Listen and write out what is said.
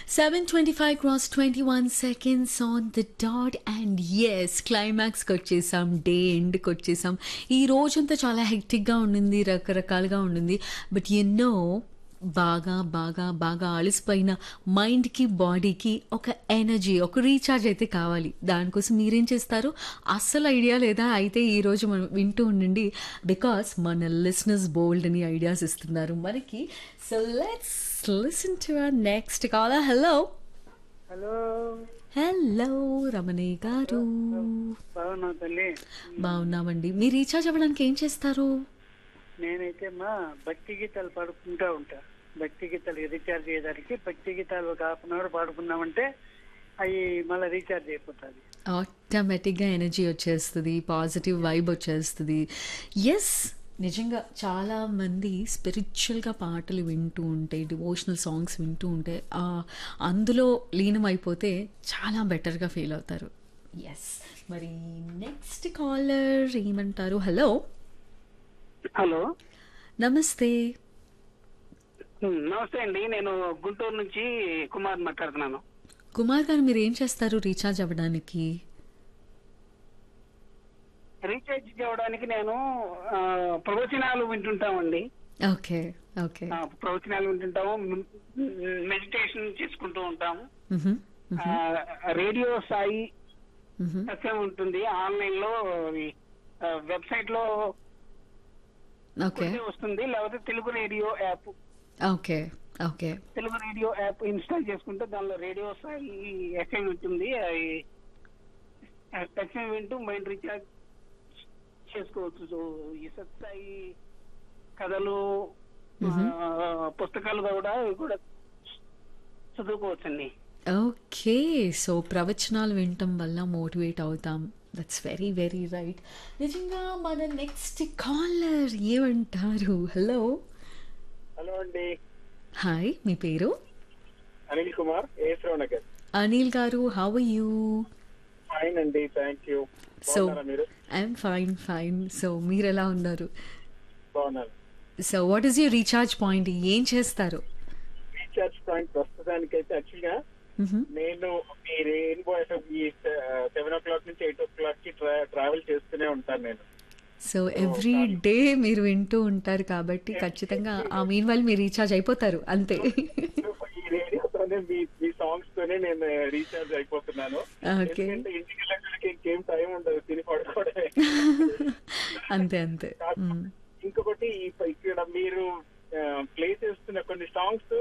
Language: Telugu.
725 cross 21 seconds on the dot and yes క్లైమాక్స్కి వచ్చేసాం డే ఎండ్కి వచ్చేసాం ఈ రోజంతా చాలా హెక్టిక్గా ఉండింది రకరకాలుగా ఉండింది బట్ ఎన్నో బాగా బాగా బాగా అలసిపోయిన మైండ్కి బాడీకి ఒక ఎనర్జీ ఒక రీఛార్జ్ అయితే కావాలి దానికోసం మీరేం చేస్తారు అస్సలు ఐడియా లేదా అయితే ఈరోజు మనం వింటూ ఉండండి బికాస్ మన లిస్నర్స్ బోల్డ్ అని ఐడియాస్ ఇస్తున్నారు మనకి so let's listen to our next caller hello hello hello Ramani గారు బాగున్నా తల్లి బాగున్నామండి మీరు రీఛార్జ్ అవ్వడానికి ఏం చేస్తారు నేనైతే మా భక్తి గీతాలు పాడుకుంటా ఉంటా భక్తి గీతాలు రీఛార్జ్ చేయడానికి భక్తి గీతాలు ఒక హాఫ్ అన్ అవర్ పాడుకున్నామంటే అవి మళ్ళీ రీఛార్జ్ అయిపోతుంది ఆటోమేటిక్గా ఎనర్జీ వచ్చేస్తుంది పాజిటివ్ వైబ్ వచ్చేస్తుంది ఎస్ నిజంగా చాలా మంది స్పిరిచువల్గా పాటలు వింటూ ఉంటే డివోషనల్ సాంగ్స్ వింటూ ఉంటే ఆ, అందులో లీనమైపోతే చాలా బెటర్గా ఫీల్ అవుతారు ఎస్ మరి నెక్స్ట్ కాలర్ ఏమంటారు హలో హలో నమస్తే నమస్తే అండి నేను గుంటూరు నుంచి కుమార్ మాట్లాడుతున్నాను కుమార్ గారు మీరు ఏం చేస్తారు రీఛార్జ్ అవ్వడానికి రీఛార్జ్ చేయడానికి నేను ఆ, ప్రవచనాలు వింటుంటామండి ఓకే ఓకే ఆ, ప్రవచనాలు వింటుంటాము మెడిటేషన్ చేసుకుంటూ ఉంటాము ఆ, రేడియో సాయి సత్యం ఉంటుంది ఆన్లైన్ లో వెబ్సైట్ లో ఓకే కొడితే వస్తుంది లేకపోతే Telugu radio app okay okay Telugu radio app install చేసుకుంటే దానిలో రేడియో సాయి ఎఫ్ఎం ఉంటుంది ఎఫ్ఎం వింటూ మైండ్ రీఛార్జ్ చేసుకోవచ్చు సో ఈ సత్సాయి కథలు ఆ, పుస్తకాలు కూడా ఇవి కూడా చదువుకోవచ్చండి ఓకే సో ప్రవచనాలు వినటం వల్ల మోటివేట్ అవుతాం దట్స్ వెరీ వెరీ రైట్ నిజంగా మన నెక్స్ట్ కాలర్ ఏమంటారు హలో హలో అండి హాయ్ మీ పేరు అనిల్ కుమార్ ఏ నగర్ అనిల్ గారు హౌ యూ ఫైన్ అండి థ్యాంక్ యూ సో బాగున్నారా మీరు ఐఎమ్ ఫైన్ ఫైన్ సో మీరు ఎలా ఉన్నారు బాగున్నాను so what is your recharge point ఏం చేస్తారు రీఛార్జ్ పాయింట్ ప్రస్తుతానికి అయితే యాక్చువల్ గా మ్హూ. నేను ఈ రెయిన్బో ఎఫ్ఎం ఈ సెవెన్ ఓ క్లాక్ నుంచి ఎయిట్ ఓ క్లాక్ కి ట్రావెల్ చేస్తూనే ఉంటాను నేను సో ఎవ్రీ డే మీరు వింటూ ఉంటారు కాబట్టి ఖచ్చితంగా ఆ మీన్ వాళ్ళు మీరు రీఛార్జ్ అయిపోతారు అంతే ఈ రేడియోతోనే మీ మీ సాంగ్స్ తోనే నేను రీఛార్జ్ అయిపోతున్నాను ఓకే ఎందుకంటే ఇంటికి వెళ్ళడానికి ఇంకేం టైం ఉండదు తిని పడుకోవడమే అంతే అంతే మ్. ఇంకొకటి ఈ- ఇక్కడ మీరు ప్లే చేస్తున్న కొన్ని సాంగ్స్